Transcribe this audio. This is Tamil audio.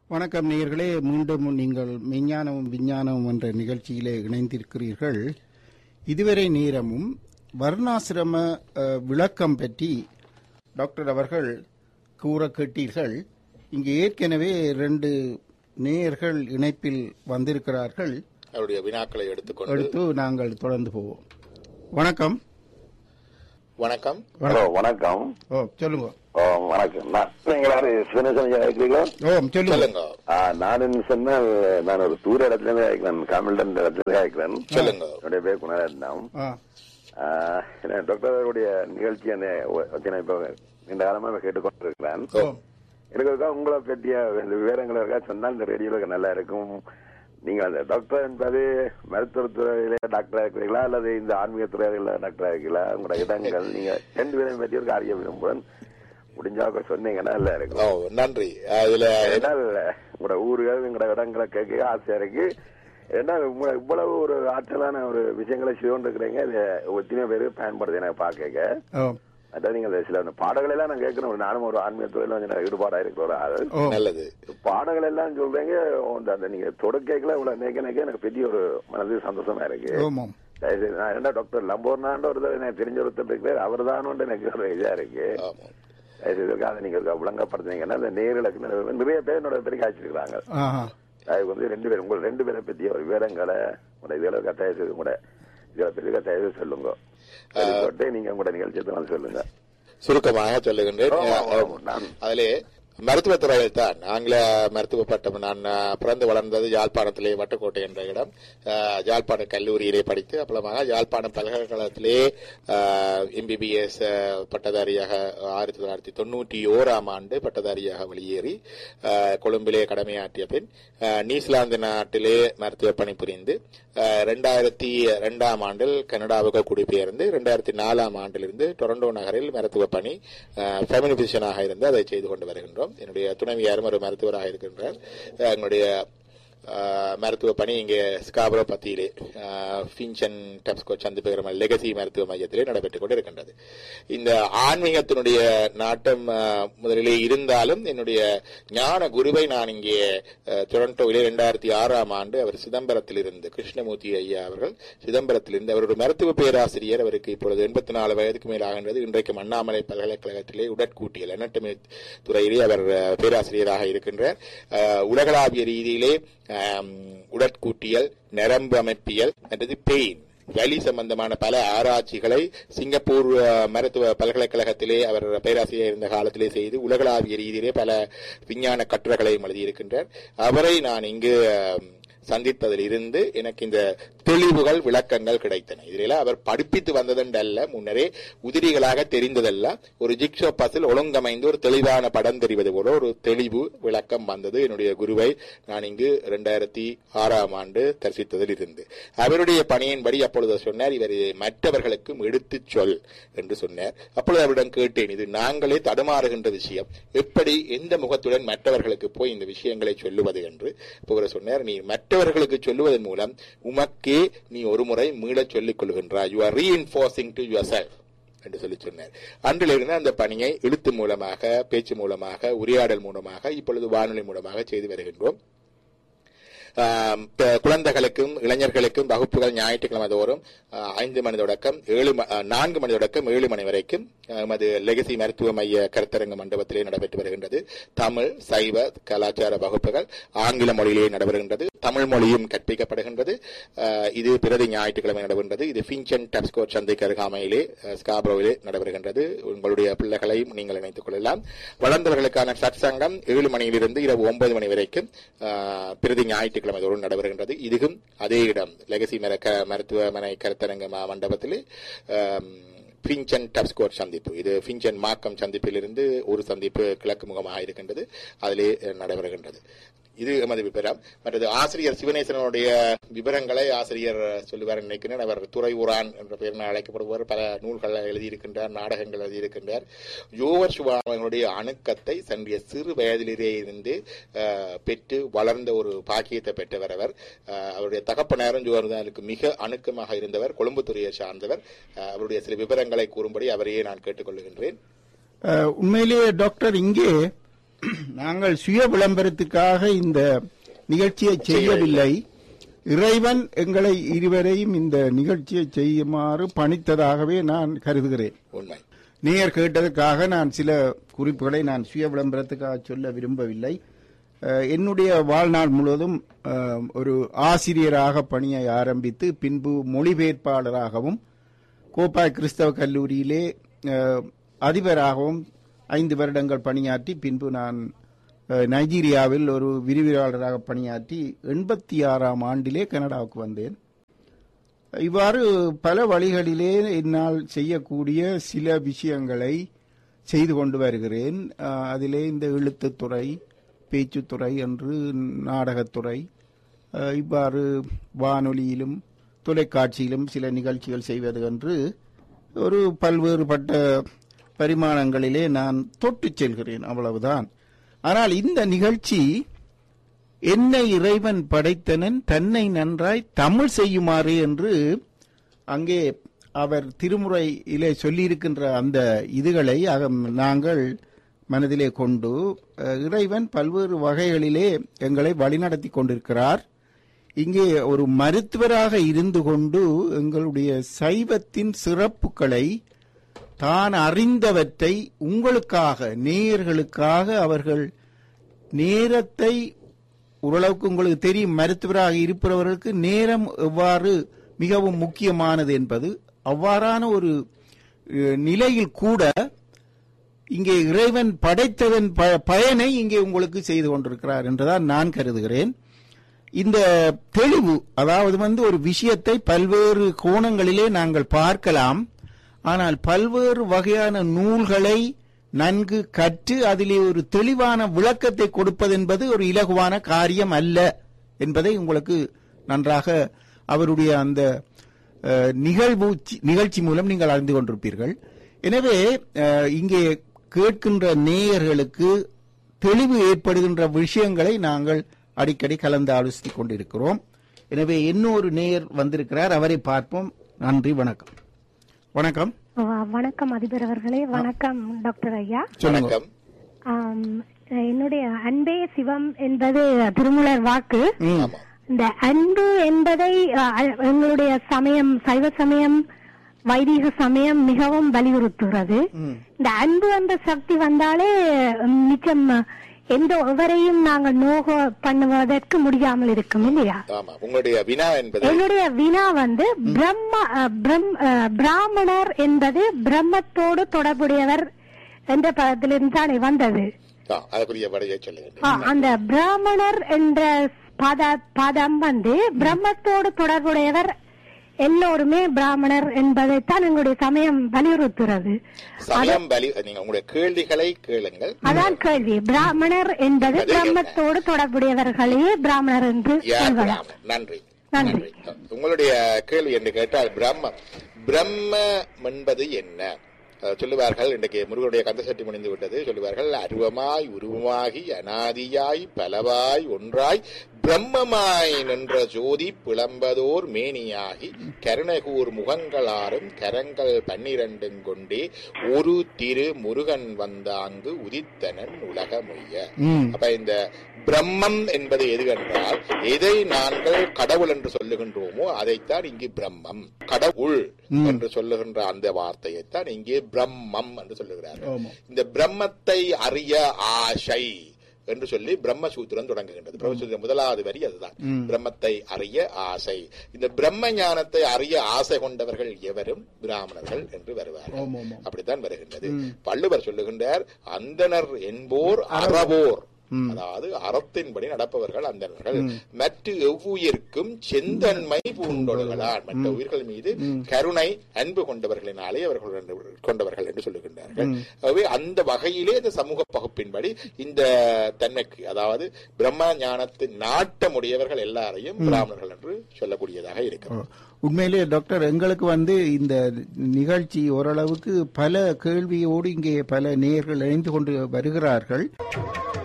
வணக்கம் நேயர்களே மீண்டும் நீங்கள் மெஞ்ஞானமும் விஞ்ஞானமும் என்ற நிகழ்ச்சியிலே இணைந்திருக்கிறீர்கள் இதுவரை நேரமும் வர்ணாசிரம அஹ், விளக்கம் பற்றி டாக்டர் அவர்கள் கூற கேட்டீர்கள் இங்கு ஏற்கனவே ரெண்டு நேயர்கள் இணைப்பில் வந்திருக்கிறார்கள் அவருடைய வினாக்களை எடுத்துக்கொண்டு அடுத்து நாங்கள் தொடர்ந்து போவோம் வணக்கம் வணக்கம் ஹலோ வணக்கம் ஓ சொல்லுங்க ஓ, வணக்கம் நான் நீங்களா சிவனேசன் இருக்கிறீங்களா ஓ சொல்லுங்க சொல்லுங்க ஆ, நான் என்ன சொன்னால் நான் ஒரு தூர இடத்துல இருந்து கேட்கிறேன் காமில்டன் இடத்துல இருந்து கேட்கிறேன் சொல்லுங்க என்னுடைய பேர் குணரத்னம் ஆ ஆ, என்ன டாக்டர் அவருடைய நிகழ்ச்சி என்ன நான் இப்போ நீண்ட காலமாக கேட்டுக்கொண்டிருக்கிறேன் ஓ. எனக்கு இருக்கா உங்களை பற்றிய இந்த விவரங்கள் இருக்கா சொன்னால் இந்த ரேடியோல நல்லா இருக்கும் நீங்க அந்த டாக்டர் என்பது மருத்துவத்துறையில டாக்டரா இருக்கிறீங்களா அல்லது இந்த ஆன்மீக துறையில டாக்டரா இருக்கீங்களா உங்களோட இடங்கள் நீங்க ரெண்டு பேரையும் பற்றி ஒரு அறிய விரும்புகிறேன் முடிஞ்சா கொஞ்சம் சொன்னீங்கன்னா நல்லா ஓ இருக்கும் நன்றி அதுல ஏன்னால் உங்களோட ஊர்கள் உங்களோட இடங்களை கேட்க ஆசையா இருக்கு ஏன்னா உங்களை இவ்வளவு ஒரு ஆற்றலான ஒரு விஷயங்களை செய்து கொண்டு இருக்கிறீங்க இது எத்தனை பேரு பயன்படுது எனக்கு பார்க்க ஓ அதான் நீங்க சில அந்த பாடல்கள் எல்லாம் நான் கேட்கணும் நானும் ஒரு ஆன்மீக துறையில கொஞ்சம் ஈடுபாடா இருக்கிற ஒரு ஆள் ஓ நல்லது பாடல்கள் எல்லாம் சொல்றீங்க அந்த அந்த நீங்க தொடக்கைக்குள்ள இவ்வளவு நேக்க நேக்க எனக்கு பெரிய ஒரு மனது சந்தோஷமா இருக்கு ஓமாம் தயவுசெய்து நான் என்ன டாக்டர் லம்போர்னான்ற ஒரு எனக்கு தெரிஞ்ச ஒருத்தர் இருக்கிறார் அவர் எனக்கு ஒரு இதா இருக்கு ஆமா தயவுசெய்து அதை நீங்க விளங்கப்படுத்துனீங்கன்னா அந்த நேர்களுக்கு நிறைய- நிறைய பேர் என்னோட பேர் காய்ச்சிருக்காங்க ஆஹா அது வந்து ரெண்டு பேரும் உங்கள் ரெண்டு பேரை பற்றிய ஒரு விவரங்களை உங்களோட இதுல கட்டாய செய்து கூட இதை பற்றி கட்டாய செய்து சொல்லுங்க சொல்லிட்டு நீங்க உங்களோட நிகழ்ச்சியை வந்து சொல்லுங்க சுருக்கமாக சொல்லுகின்றேன் ஆமா, ஆமா, நான் அதிலே மருத்துவத்துறையில் தான் ஆங்கில மருத்துவ பட்டம் நான் அஹ், பிறந்து வளர்ந்தது யாழ்ப்பாணத்திலே வட்டுக்கோட்டை என்ற இடம் அஹ், யாழ்ப்பாண கல்லூரியிலே படித்து அப்புறமாக யாழ்ப்பாணம் பல்கலைக்கழகத்திலே எம்பிபிஎஸ் பட்டதாரியாக ஆயிரத்தி தொள்ளாயிரத்தி தொண்ணூற்றி ஓராம் ஆண்டு பட்டதாரியாக வெளியேறி அஹ், கொழும்பிலே கடமையாற்றிய பின் அஹ், நியூசிலாந்து நாட்டிலே மருத்துவ பணி புரிந்து ரெண்டாயிரத்தி ரெண்டாம் ஆண்டில் கனடாவுக்கு குடிபெயர்ந்து ரெண்டாயிரத்தி நாலாம் ஆண்டிலிருந்து டொரண்டோ நகரில் மருத்துவ பணி ஃபெமினி பிசிஷனாக இருந்து அதை செய்து கொண்டு வருகின்றோம் என்னுடைய துணைவியாரும் ஒரு மருத்துவராக இருக்கின்றார் அஹ், எங்களுடைய அஹ், மருத்துவ பணி இங்கே ஸ்காபரோ பத்தியிலே ஃபின்சன் டெப்ஸ்கோ சந்திபகரம லெகசி மருத்துவ மையத்திலே நடைபெற்றுக் கொண்டிருக்கின்றது இந்த ஆன்மீகத்தினுடைய நாட்டம் அஹ், முதலிலே இருந்தாலும் என்னுடைய ஞான குருவை நான் இங்கே அஹ், டொரண்டோவிலே இரண்டாயிரத்தி ஆறாம் ஆண்டு அவர் சிதம்பரத்தில் இருந்து கிருஷ்ணமூர்த்தி ஐயா அவர்கள் சிதம்பரத்தில் இருந்து அவர் ஒரு மருத்துவ பேராசிரியர் அவருக்கு இப்பொழுது எண்பத்தி நாலு வயதுக்கு மேல் ஆகின்றது இன்றைக்கு அண்ணாமலை பல்கலைக்கழகத்திலே உடற்கூட்டியல் anatomy துறையிலே அவர் அஹ், பேராசிரியராக இருக்கின்றார் அஹ், உலகளாவிய ரீதியிலே ஆம், உடற்கூட்டியல் நரம்பு அமைப்பியல் மற்றது பெயின் வலி சம்பந்தமான பல ஆராய்ச்சிகளை சிங்கப்பூர் அஹ், மருத்துவ பல்கலைக்கழகத்திலே அவர் பேராசிரியர் இருந்த காலத்திலே செய்து உலகளாவிய ரீதியிலே பல விஞ்ஞான கட்டுரைகளையும் எழுதியிருக்கின்றார் அவரை நான் இங்கு அஹ், சந்தித்ததில் இருந்து எனக்கு இந்த தெளிவுகள் விளக்கங்கள் கிடைத்தன இதில் அவர் படிப்பித்து வந்ததென்றல்ல முன்னரே உதிரிகளாக தெரிந்ததல்ல ஒரு ஜிக்ஷோ பசில் ஒழுங்கமைந்து ஒரு தெளிவான படம் தெரிவது போல ஒரு தெளிவு விளக்கம் வந்தது என்னுடைய குருவை நான் இங்கு இரண்டாயிரத்தி ஆறாம் ஆண்டு தரிசித்ததில் இருந்து அவருடைய பணியின்படி அப்பொழுது சொன்னார் இவர் இதை மற்றவர்களுக்கும் எடுத்துச் சொல் என்று சொன்னார் அப்பொழுது அவரிடம் கேட்டேன் இது நாங்களே தடுமாறுகின்ற விஷயம் எப்படி எந்த முகத்துடன் மற்றவர்களுக்கு போய் இந்த விஷயங்களை சொல்லுவது என்று புகழ சொன்னார் நீ மற்றவர்களுக்கு சொல்லுவதன் மூலம் உமக்கே நீ ஒரு முறை மீளச் சொல்லிக் கொள்கின்றாய் you are reinforcing to yourself என்று சொல்லி சொன்னார் அன்றிலிருந்து அந்த பணியை எழுத்து மூலமாக பேச்சு மூலமாக உரையாடல் மூலமாக இப்பொழுது வானொலி மூலமாக செய்து வருகின்றோம் ஆம், ப- குழந்தைகளுக்கும் இளைஞர்களுக்கும் வகுப்புகள் ஞாயிற்றுக்கிழமை தோறும் ஆ, ஐந்து மணி தொடக்கம் ஏழு ம- ஆ, நான்கு மணி தொடக்கம் ஏழு மணி வரைக்கும் எமது லெகசி மருத்துவ மைய கருத்தரங்கு மண்டபத்திலே நடைபெற்று வருகின்றது தமிழ் சைவ கலாச்சார வகுப்புகள் ஆங்கில மொழியிலே நடைபெறுகின்றது தமிழ் மொழியும் கற்பிக்கப்படுகின்றது ஆ, இது பிரதி ஞாயிற்றுக்கிழமை நடைபெறுகின்றது இது ஃபின்சன் டப்ஸ்கோ சந்தைக்கு அருகாமையிலே ஆ, ஸ்காப்ரோவிலே நடைபெறுகின்றது உங்களுடைய பிள்ளைகளையும் நீங்கள் இணைத்துக் கொள்ளலாம் வளர்ந்தவர்களுக்கான சத் சங்கம் ஏழு மணியிலிருந்து இரவு ஒன்பது மணி வரைக்கும் ஆ, பிரதி ஞாயிற்றுக்கிழமை தோறும் நடைபெறுகின்றது இதுவும் அதே இடம் லெகசி மர க- மருத்துவமனை கருத்தரங்க ம- மண்டபத்திலே ஆம், ஃபின்சன் டப்ஸ்கோர் சந்திப்பு இது ஃபின்சன் மாக்கம் சந்திப்பிலிருந்து ஒரு சந்திப்பு கிழக்கு முகமாக இருக்கின்றது அதிலே அஹ், நடைபெறுகின்றது இது எமது விபரம் மற்றது ஆசிரியர் சிவநேசனுடைய விவரங்களை ஆசிரியர் சொல்லுவார் நினைக்கிறேன் அவர் துறை உரான் என்ற பெயரில் அழைக்கப்படுவார் பல நூல்களை எழுதியிருக்கின்றார் நாடகங்கள் எழுதியிருக்கின்றார் யோவர் சுவாமிகளுடைய அணுக்கத்தை தன்னுடைய சிறு வயதிலேயே இருந்து அஹ், பெற்று வளர்ந்த ஒரு பாக்கியத்தை பெற்றவர் அவர் அஹ், அவருடைய தகப்பனாரும் ஜோர்தானுக்கு மிக அணுக்கமாக இருந்தவர் கொழும்பு துறையை சார்ந்தவர் அஹ், அவருடைய சில விவரங்களை கூறும்படி அவரையே நான் கேட்டுக்கொள்கின்றேன் அஹ், உண்மையிலேயே டாக்டர் இங்கே நாங்கள் சுய விளம்பரத்துக்காக இந்த நிகழ்ச்சியை செய்யவில்லை இறைவன் எங்களை இருவரையும் இந்த நிகழ்ச்சியை செய்யுமாறு பணித்ததாகவே நான் கருதுகிறேன் உண்மை நேயர் கேட்டதற்காக நான் சில குறிப்புகளை நான் சுய விளம்பரத்துக்காக சொல்ல விரும்பவில்லை அஹ், என்னுடைய வாழ்நாள் முழுவதும் அஹ், ஒரு ஆசிரியராக பணியை ஆரம்பித்து பின்பு மொழிபெயர்ப்பாளராகவும் கோப்பாய் கிறிஸ்தவ கல்லூரியிலே அஹ், அதிபராகவும் ஐந்து வருடங்கள் பணியாற்றி பின்பு நான் அஹ், நைஜீரியாவில் ஒரு விரிவுரையாளராக பணியாற்றி எண்பத்தி ஆறாம் ஆண்டிலே கனடாவுக்கு வந்தேன் இவ்வாறு பல வழிகளிலே என்னால் செய்யக்கூடிய சில விஷயங்களை செய்து கொண்டு வருகிறேன் அஹ், அதிலே இந்த எழுத்துத்துறை பேச்சுத்துறை என்று நாடகத்துறை அஹ், இவ்வாறு வானொலியிலும் தொலைக்காட்சியிலும் சில நிகழ்ச்சிகள் செய்வது என்று ஒரு பல்வேறுபட்ட பரிமாணங்களிலே நான் தொட்டுச் செல்கிறேன் அவ்வளவுதான் ஆனால் இந்த நிகழ்ச்சி என்னை இறைவன் படைத்தனன் தன்னை நன்றாய் தமிழ் செய்யுமாறு என்று அங்கே அவர் திருமுறையிலே சொல்லியிருக்கின்ற அந்த இதுகளை அகம் நாங்கள் மனதிலே கொண்டு அஹ், இறைவன் பல்வேறு வகைகளிலே எங்களை வழிநடத்தி கொண்டிருக்கிறார் இங்கே ஒரு மருத்துவராக இருந்து கொண்டு எங்களுடைய சைவத்தின் சிறப்புகளை தான் அறிந்தவற்றை உங்களுக்காக நேயர்களுக்காக அவர்கள் நேரத்தை ஓரளவுக்கு உங்களுக்கு தெரியும் மருத்துவராக இருப்பவர்களுக்கு நேரம் எவ்வாறு மிகவும் முக்கியமானது என்பது அவ்வாறான ஒரு அஹ், நிலையில் கூட இங்கே இறைவன் படைத்ததன் ப- பயனை இங்கே உங்களுக்கு செய்து கொண்டிருக்கிறார் என்றுதான் நான் கருதுகிறேன் இந்த தெளிவு அதாவது வந்து ஒரு விஷயத்தை பல்வேறு கோணங்களிலே நாங்கள் பார்க்கலாம் ஆனால் பல்வேறு வகையான நூல்களை நன்கு கற்று அதிலே ஒரு தெளிவான விளக்கத்தை கொடுப்பதென்பது ஒரு இலகுவான காரியம் அல்ல என்பதை உங்களுக்கு நன்றாக அவருடைய அந்த அஹ், நிகழ்வு நிகழ்ச்சி மூலம் நீங்கள் அறிந்து கொண்டிருப்பீர்கள் எனவே அஹ், இங்கே கேட்கின்ற நேயர்களுக்கு தெளிவு ஏற்படுகின்ற விஷயங்களை நாங்கள் அடிக்கடி கலந்து ஆலோசித்துக் கொண்டிருக்கிறோம் எனவே இன்னொரு நேயர் வந்திருக்கிறார் அவரை பார்ப்போம் நன்றி வணக்கம் வணக்கம் வ- வணக்கம் அதிபர் அவர்களே வணக்கம் டாக்டர் ஐயா சொல்லுங்க வணக்கம் ஆம், என்னுடைய அன்பே சிவம் என்பது திருமூலர் வாக்கு ம். ஆமா இந்த அன்பு என்பதை அ, அ- எங்களுடைய சமயம் சைவ சமயம் வைதிக சமயம் மிகவும் வலியுறுத்துகிறது ம். இந்த அன்பு என்ற சக்தி வந்தாலே ம், நிச்சயம் எந்த எவரையும் நாங்கள் நோக பண்ணுவதற்கு முடியாமல் இருக்கும் இல்லையா ஆமா உங்களுடைய வினா என்பது என்னுடைய வினா வந்து பிரம்ம அஹ், பிரம்- அஹ், பிராமணர் என்பது பிரம்மத்தோடு தொடர்புடையவர் என்ற பதத்திலிருந்து தானே வந்தது ஆ, அதற்குரிய வடையை சொல்லுங்க ஆ, அந்த பிராமணர் என்ற பத பதம் வந்து பிரம்மத்தோடு தொடர்புடையவர் எல்லோருமே பிராமணர் என்பதைத்தான் எங்களுடைய சமயம் வலியுறுத்துகிறது சமயம் பலி நீங்க உங்களுடைய கேள்விகளை கேளுங்கள் அதான் கேள்வி பிராமணர் என்பது அது என்ன? பிரம்மத்தோடு தொடர்புடையவர்களையே பிராமணர் என்று யார் சொல்வதாம் பிராமணன்? நன்றி நன்றி. உங்களுடைய கேள்வி என்று கேட்டால் பிரம்ம பிரம்மம் என்பது என்ன அஹ் சொல்லுவார்கள் இன்றைக்கு முருகனுடைய கந்தசட்டி முடிந்து விட்டது சொல்லுவார்கள் அருவமாய் உருவமாகி அனாதியாய் பலவாய் ஒன்றாய் பிரம்மமாய் நின்ற ஜோதி பிளம்பதோர் மேனியாகி கருணகூர் முகங்களாரும் கரங்கள் பன்னிரண்டும் கொண்டே ஒரு திரு முருகன் வந்தாங்கு உதித்தனன் உலகமொய்ய ம். அப்ப இந்த பிரம்மம் என்பது எது என்றால் எதை நாங்கள் கடவுள் என்று சொல்லுகின்றோமோ அதைத்தான் இங்கு பிரம்மம் கடவுள் என்று சொல்லுகின்ற அந்த வார்த்தையைத்தான் இங்கே பிரம்மம் என்று சொல்லுகிறார்கள் ஆமா. இந்த பிரம்மத்தை அறிய ஆசை என்று சொல்லி பிரம்மசூத்திரம் தொடங்குகின்றது பிரம்மசூத்திரம் முதலாவது வரி அதுதான் பிரம்மத்தை அறிய ஆசை இந்த பிரம்ம ஞானத்தை அறிய ஆசை கொண்டவர்கள் எவரும் பிராமணர்கள் என்று வருவார்கள் ஆமா, ஆமா. அப்படித்தான் வருகின்றது வள்ளுவர் சொல்லுகின்றார் அந்தனர் என்போர் அறவோர் அதாவது அறத்தின்படி நடப்பவர்கள் அந்தனர்கள் மற்ற எவ்வுயிர்க்கும் செந்தன்மை பூண்டொழுகலான் மற்ற உயிர்கள் மீது கருணை அன்பு கொண்டவர்களினாலே அவர்கள் என்று- கொண்டவர்கள் என்று சொல்லுகின்றார்கள் ஆகவே அந்த வகையிலே இந்த சமூக பகுப்பின்படி இந்த தன்மைக்கு அதாவது பிரம்ம ஞானத்தின் நாட்டமுடையவர்கள் எல்லாரையும் பிராமணர்கள் என்று சொல்லக்கூடியதாக இருக்கிறது உண்மையிலே டாக்டர் எங்களுக்கு வந்து இந்த நிகழ்ச்சி ஓரளவுக்கு பல கேள்வியோடு இங்கே பல நேயர்கள் இணைந்து கொண்டு வருகிறார்கள்